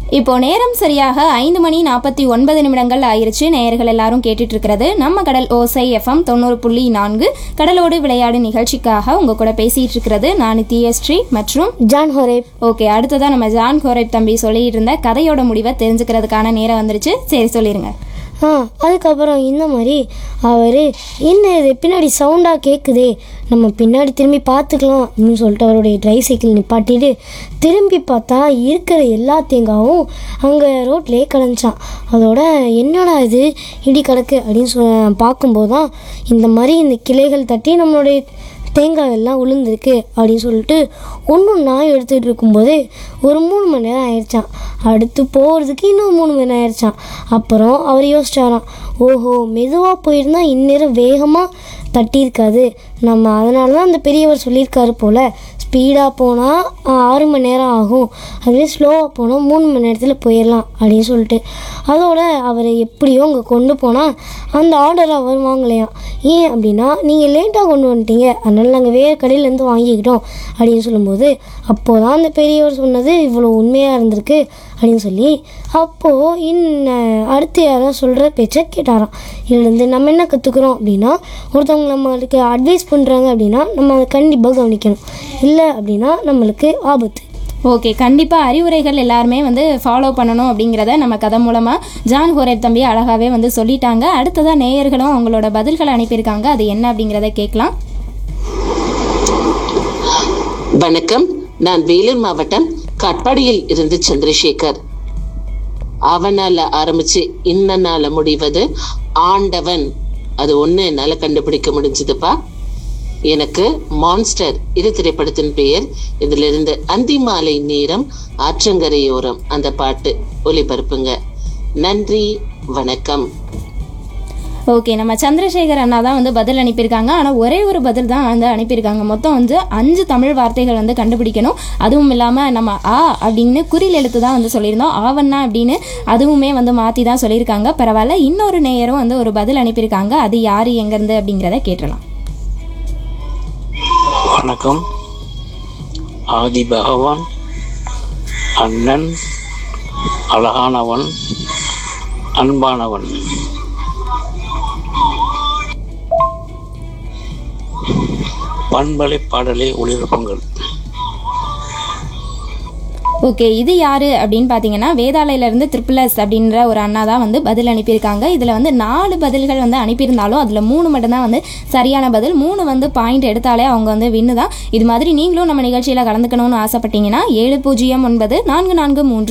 இப்போ நேரம் சரியாக ஐந்து மணி நாற்பத்தி ஒன்பது நிமிடங்கள் ஆயிருச்சு நேயர்கள் எல்லாரும் கேட்டுட்டு இருக்கிறது நம்ம கடல் ஓசை எஃப்எம் தொண்ணூறு புள்ளி நான்கு கடலோடு விளையாடு நிகழ்ச்சிக்காக உங்க கூட பேசிட்டு இருக்கிறது நான் தியஸ்ரீ மற்றும் ஜான் ஹொரேப் ஓகே அடுத்ததான் நம்ம ஜான் கோரைப் தம்பி சொல்லிட்டு இருந்த கதையோட முடிவை தெரிஞ்சுக்கிறதுக்கான நேரம் வந்துருச்சு சரி சொல்லிருங்க ஆ அதுக்கப்புறம் இந்த மாதிரி அவர் என்ன இது பின்னாடி சவுண்டாக கேட்குதே நம்ம பின்னாடி திரும்பி பார்த்துக்கலாம் அப்படின்னு சொல்லிட்டு அவருடைய ட்ரை சைக்கிள் நிப்பாட்டிட்டு திரும்பி பார்த்தா இருக்கிற எல்லா தேங்காவும் அங்கே ரோட்லேயே கிடந்துச்சான் அதோட என்னடா இது இடி கிடக்கு அப்படின்னு சொ பார்க்கும்போது தான் இந்த மாதிரி இந்த கிளைகள் தட்டி நம்மளுடைய தேங்காய் எல்லாம் உளுந்திருக்கு அப்படின்னு சொல்லிட்டு ஒன்று நான் எடுத்துகிட்டு இருக்கும்போது ஒரு மூணு மணி நேரம் ஆயிடுச்சான் அடுத்து போகிறதுக்கு இன்னும் மூணு மணி நேரம் ஆயிடுச்சான் அப்புறம் அவர் யோசிச்சாராம் ஓஹோ மெதுவாக போயிருந்தா இந்நேரம் வேகமாக தட்டியிருக்காது நம்ம அதனால தான் அந்த பெரியவர் சொல்லியிருக்காரு போல் ஸ்பீடாக போனால் ஆறு மணி நேரம் ஆகும் அதுவே ஸ்லோவாக போனால் மூணு மணி நேரத்தில் போயிடலாம் அப்படின்னு சொல்லிட்டு அதோட அவரை எப்படியோ அங்கே கொண்டு போனால் அந்த ஆர்டர் அவர் வாங்கலையாம் ஏன் அப்படின்னா நீங்கள் லேட்டாக கொண்டு வந்துட்டீங்க அதனால் நாங்கள் வேறு கடையிலேருந்து வாங்கிக்கிட்டோம் அப்படின்னு சொல்லும்போது அப்போது தான் அந்த பெரியவர் சொன்னது இவ்வளோ உண்மையாக இருந்திருக்கு அப்படின்னு சொல்லி அப்போது இன்ன அடுத்து யாராவது சொல்கிற பேச்சை கேட்டாராம் இதுலேருந்து நம்ம என்ன கற்றுக்குறோம் அப்படின்னா ஒருத்தவங்க நம்மளுக்கு அட்வைஸ் பண்ணுறாங்க அப்படின்னா நம்ம அதை கண்டிப்பாக கவனிக்கணும் இல்லை அப்படின்னா நம்மளுக்கு ஆபத்து ஓகே கண்டிப்பாக அறிவுரைகள் எல்லாருமே வந்து ஃபாலோ பண்ணணும் அப்படிங்கிறத நம்ம கதை மூலமாக ஜான் ஹோரேப் தம்பி அழகாகவே வந்து சொல்லிட்டாங்க அடுத்ததாக நேயர்களும் அவங்களோட பதில்களை அனுப்பியிருக்காங்க அது என்ன அப்படிங்கிறத கேட்கலாம் வணக்கம் நான் வேலூர் மாவட்டம் கட்பாடியில் இருந்து சந்திரசேகர் அவனால ஆரம்பிச்சு இன்னனால முடிவது ஆண்டவன் அது ஒண்ணு என்னால கண்டுபிடிக்க முடிஞ்சதுப்பா எனக்கு மான்ஸ்டர் இது திரைப்படத்தின் பெயர் இதுல இருந்து அந்தி மாலை நேரம் ஆற்றங்கரையோரம் அந்த பாட்டு ஒளிபரப்புங்க நன்றி வணக்கம் ஓகே நம்ம சந்திரசேகர் அண்ணா தான் வந்து பதில் அனுப்பியிருக்காங்க ஆனால் ஒரே ஒரு பதில் தான் வந்து அனுப்பியிருக்காங்க மொத்தம் வந்து அஞ்சு தமிழ் வார்த்தைகள் வந்து கண்டுபிடிக்கணும் அதுவும் இல்லாமல் நம்ம ஆ அப்படின்னு குறில் எழுத்து தான் வந்து சொல்லியிருந்தோம் ஆவண்ணா அப்படின்னு அதுவுமே வந்து மாற்றி தான் சொல்லியிருக்காங்க பரவாயில்ல இன்னொரு நேயரும் வந்து ஒரு பதில் அனுப்பியிருக்காங்க அது யார் எங்கேருந்து அப்படிங்கிறத கேட்டலாம் வணக்கம் ஆதி பகவான் அண்ணன் அழகானவன் அன்பானவன் பண்பலை பாடலை ஒளிபரப்புங்கள் ஓகே இது யாரு அப்படின்னு பார்த்தீங்கன்னா வேதாளையிலேருந்து ட்ரிபிள் எஸ் அப்படின்ற ஒரு அண்ணா தான் வந்து பதில் அனுப்பியிருக்காங்க இதில் வந்து நாலு பதில்கள் வந்து அனுப்பியிருந்தாலும் அதில் மூணு மட்டும்தான் வந்து சரியான பதில் மூணு வந்து பாயிண்ட் எடுத்தாலே அவங்க வந்து வின்னு தான் இது மாதிரி நீங்களும் நம்ம நிகழ்ச்சியில் கலந்துக்கணும்னு ஆசைப்பட்டீங்கன்னா ஏழு பூஜ்ஜியம் ஒன்பது நான்கு நான்கு மூன்று